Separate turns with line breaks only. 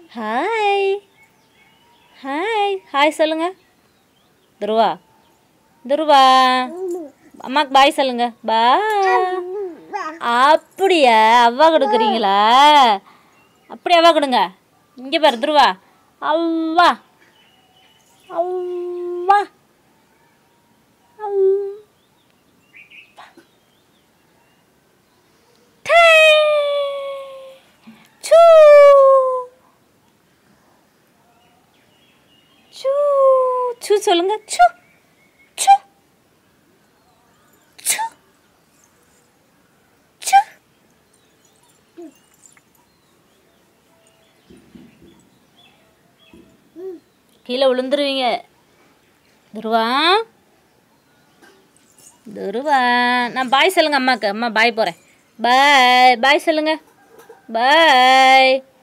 Hi hi hi சொல்லுங்க துருவா துருவா அம்மாக்கு பாய் சொல்லுங்க பாய் அப்படியா அவ்வா கொடுக்குறீங்களா அப்படி அவ்வா கொடுங்க இங்கே பாரு துருவா அவ்வா அவ்வா அவ்வா. டே. சூ. சூ. சூ சொல்லுங்க சூ சூ சூ சூ கீழே விழுந்துருவீங்க துருவா துருவா நான் பாய் சொல்லுங்க அம்மாக்கு அம்மா பாய் போகிறேன் பாய் பாய் சொல்லுங்க பாய்